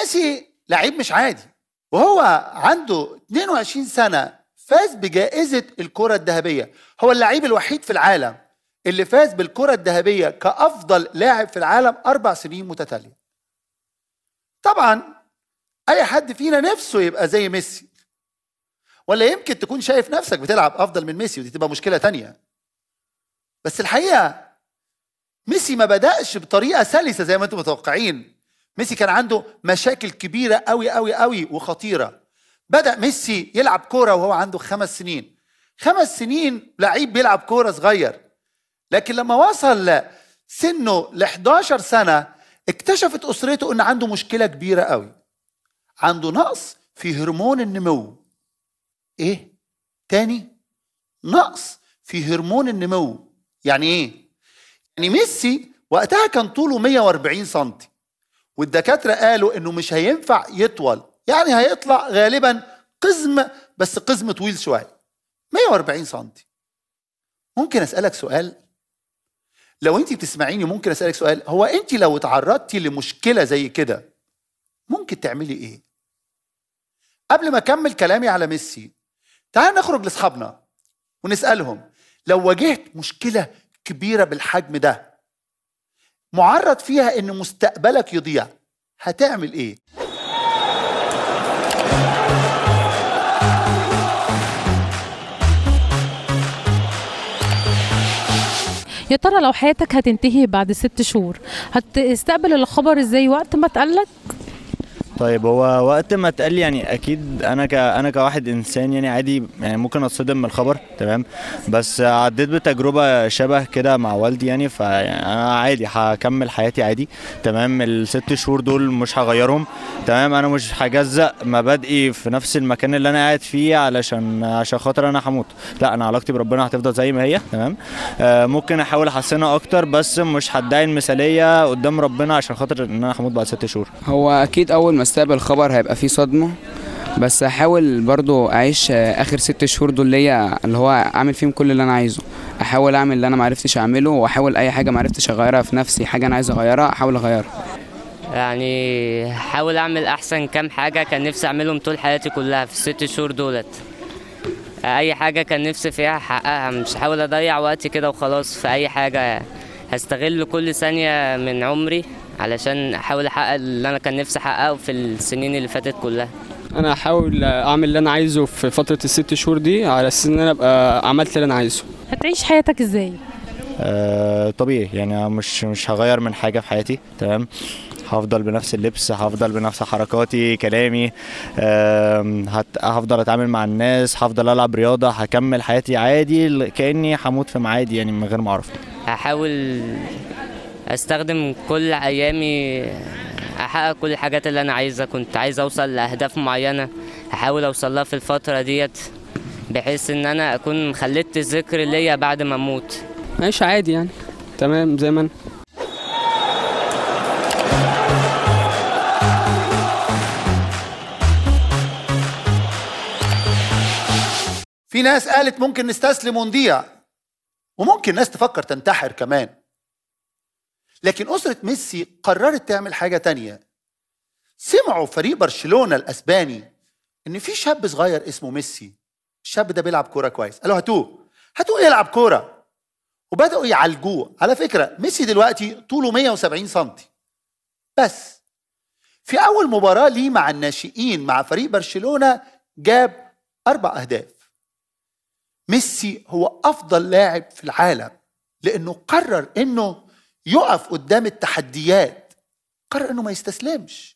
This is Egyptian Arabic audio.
ميسي لعيب مش عادي وهو عنده 22 سنه فاز بجائزه الكره الذهبيه هو اللعيب الوحيد في العالم اللي فاز بالكره الذهبيه كافضل لاعب في العالم اربع سنين متتاليه طبعا اي حد فينا نفسه يبقى زي ميسي ولا يمكن تكون شايف نفسك بتلعب افضل من ميسي ودي تبقى مشكله تانية بس الحقيقه ميسي ما بداش بطريقه سلسه زي ما انتم متوقعين ميسي كان عنده مشاكل كبيره قوي قوي قوي وخطيره بدا ميسي يلعب كوره وهو عنده خمس سنين خمس سنين لعيب بيلعب كوره صغير لكن لما وصل سنه ل 11 سنه اكتشفت اسرته ان عنده مشكله كبيره قوي عنده نقص في هرمون النمو ايه تاني نقص في هرمون النمو يعني ايه يعني ميسي وقتها كان طوله 140 سم والدكاتره قالوا انه مش هينفع يطول يعني هيطلع غالبا قزم بس قزم طويل شويه 140 سم ممكن اسالك سؤال لو انت بتسمعيني ممكن اسالك سؤال هو انت لو اتعرضتي لمشكله زي كده ممكن تعملي ايه قبل ما اكمل كلامي على ميسي تعال نخرج لاصحابنا ونسالهم لو واجهت مشكله كبيره بالحجم ده معرض فيها ان مستقبلك يضيع هتعمل ايه يا ترى لو حياتك هتنتهي بعد ست شهور هتستقبل الخبر ازاي وقت ما اتقالك طيب هو وقت ما اتقال لي يعني اكيد انا ك انا كواحد انسان يعني عادي يعني ممكن اتصدم من الخبر تمام بس عديت بتجربه شبه كده مع والدي يعني فانا عادي هكمل حياتي عادي تمام الست شهور دول مش هغيرهم تمام انا مش هجزأ مبادئي في نفس المكان اللي انا قاعد فيه علشان عشان خاطر انا هموت لا انا علاقتي بربنا هتفضل زي ما هي تمام آه ممكن احاول احسنها اكتر بس مش هدعي المثاليه قدام ربنا عشان خاطر ان انا هموت بعد ست شهور هو اكيد اول ما استقبل خبر هيبقى فيه صدمه بس هحاول برضو اعيش اخر ست شهور دول ليا اللي هو اعمل فيهم كل اللي انا عايزه احاول اعمل اللي انا معرفتش اعمله واحاول اي حاجه معرفتش اغيرها في نفسي حاجه انا عايز اغيرها احاول اغيرها يعني حاول اعمل احسن كام حاجه كان نفسي اعملهم طول حياتي كلها في الست شهور دولت اي حاجه كان نفسي فيها احققها مش هحاول اضيع وقتي كده وخلاص في اي حاجه هستغل كل ثانيه من عمري علشان احاول احقق اللي انا كان نفسي احققه في السنين اللي فاتت كلها انا هحاول اعمل اللي انا عايزه في فتره الست شهور دي على اساس ان انا ابقى عملت اللي انا عايزه هتعيش حياتك ازاي آه طبيعي يعني مش مش هغير من حاجه في حياتي تمام هفضل بنفس اللبس هفضل بنفس حركاتي كلامي هفضل اتعامل مع الناس هفضل العب رياضه هكمل حياتي عادي كاني هموت في معادي يعني من غير ما اعرف هحاول استخدم كل ايامي احقق كل الحاجات اللي انا عايزها كنت عايز اوصل لاهداف معينه احاول اوصل لها في الفتره ديت بحيث ان انا اكون خليت ذكر ليا بعد ما اموت عيش عادي يعني تمام زي ما انا في ناس قالت ممكن نستسلم ونضيع وممكن ناس تفكر تنتحر كمان لكن أسرة ميسي قررت تعمل حاجة تانية سمعوا فريق برشلونة الأسباني إن في شاب صغير اسمه ميسي الشاب ده بيلعب كورة كويس قالوا هاتوه هاتوه يلعب كورة وبدأوا يعالجوه على فكرة ميسي دلوقتي طوله 170 سم بس في أول مباراة ليه مع الناشئين مع فريق برشلونة جاب أربع أهداف ميسي هو أفضل لاعب في العالم لأنه قرر إنه يقف قدام التحديات قرر انه ما يستسلمش